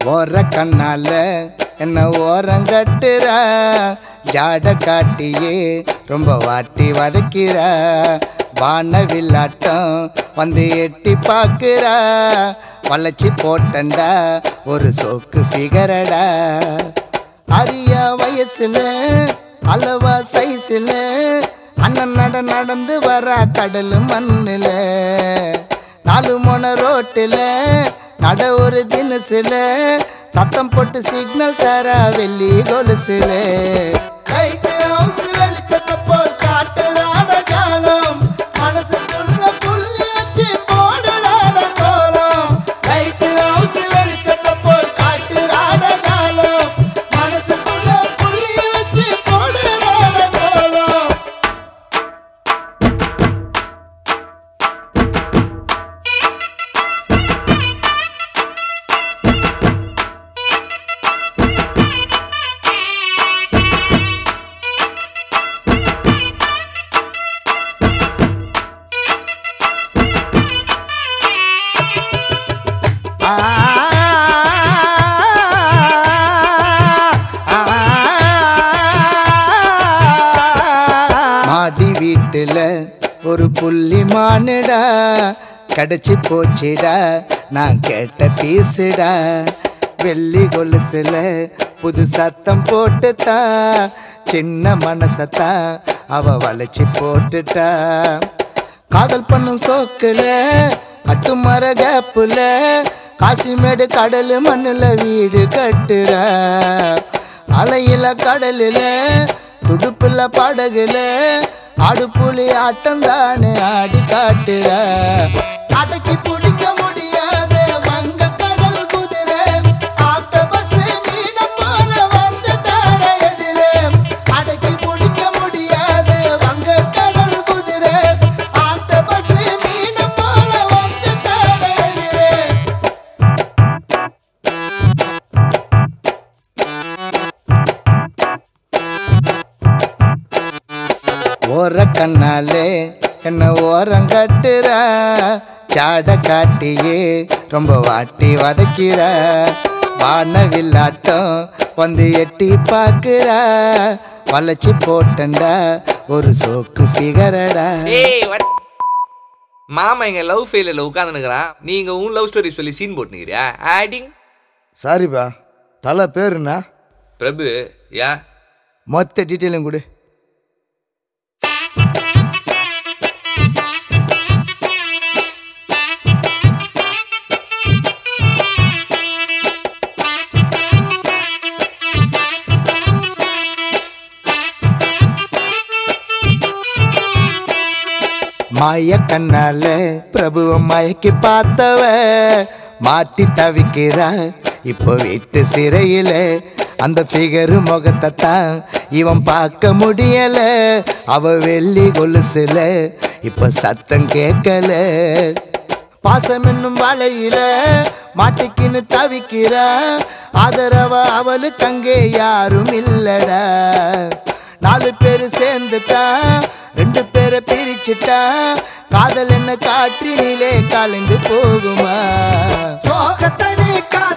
ஓர கண்ணால என்ன ஓரம் கட்டுற ஜாட காட்டியே ரொம்ப வாட்டி வதக்கிற வான வில்லாட்டம் வந்து எட்டி பார்க்குறா வளைச்சி போட்டண்டா ஒரு சோக்கு ஃபிகரடா அரிய வயசுல அளவா சைஸ்ல அண்ணன் நட நடந்து வர கடல் மண்ணுல நாலு மொன ரோட்டுல நட ஒரு தினசுல சத்தம் போட்டு சிக்னல் தர வெள்ளி கொலுசுல லைட் ஹவுஸ் வெளிச்சத்தை போல் காட்டுறாட காலம் மனசுக்குள்ள புள்ளி வச்சு போடுறாட கோலம் லைட் ஹவுஸ் வெளிச்சத்தை போல் காட்டுறாட காலம் மனசுக்குள்ள புள்ளி வச்சு போடுறாட கோலம் மாடி வீட்டுல ஒரு புள்ளி மானுடா கடைச்சி போச்சுடா நான் கேட்ட பீசுடா வெள்ளி கொலுசுல புது சத்தம் போட்டுட்டா சின்ன மனசத்தா அவ வளைச்சி போட்டுட்டா காதல் பண்ணும் சோக்குல அட்டுமர கேப்புல காசிமேடு கடல் மண்ணுல வீடு கட்டுற அலையில கடலில துடுப்புல படகுல ஆடுப்புலி ஆட்டம் தானே ஆடி காட்டுற அடக்கி பிடிக்க முடியாத வங்க கடல் குதிரை ஆட்ட பஸ் மீன போல வந்துட்டாட எதிரே அடக்கி பிடிக்க முடியாத வங்க கடல் குதிரை ஆட்ட பஸ் மீன போல வந்துட்டாட எதிரே ஓர கண்ணாலே என்ன ஓரம் கட்டுற சாட காட்டியே ரொம்ப வாட்டி வதக்கிற வானவில்லாட்டம் வந்து எட்டி பார்க்குற வளைச்சி போட்டண்டா ஒரு சோக்கு ஃபிகரடா ஏய் what? மாமா எங்க லவ் ஃபெயிலில் உட்காந்துனுக்குறான் நீங்க உன் லவ் ஸ்டோரி சொல்லி சீன் போட்டுனுக்கிறியா ஆடிங் சாரிப்பா தலை பேருண்ணா பிரபு யா மொத்த டீட்டெயிலும் கொடு மாய கண்ணால பிரபுவ மயக்கி பார்த்தவ மாட்டி தவிக்கிறா இப்போ வீட்டு சிறையில அந்த ஃபிகரு முகத்தை தான் இவன் பார்க்க முடியல அவ வெள்ளி கொலுசுல இப்ப சத்தம் கேட்கல பாசம் என்னும் வலையில மாட்டிக்கின்னு தவிக்கிறா ஆதரவ அவளுக்கு அங்கே யாரும் இல்லடா நாலு பேரு சேர்ந்துட்டா ரெண்டு பேரை பிரிச்சுட்டா காதல் என்ன காற்றினிலே கலந்து போகுமா சோகத்தனி காத்து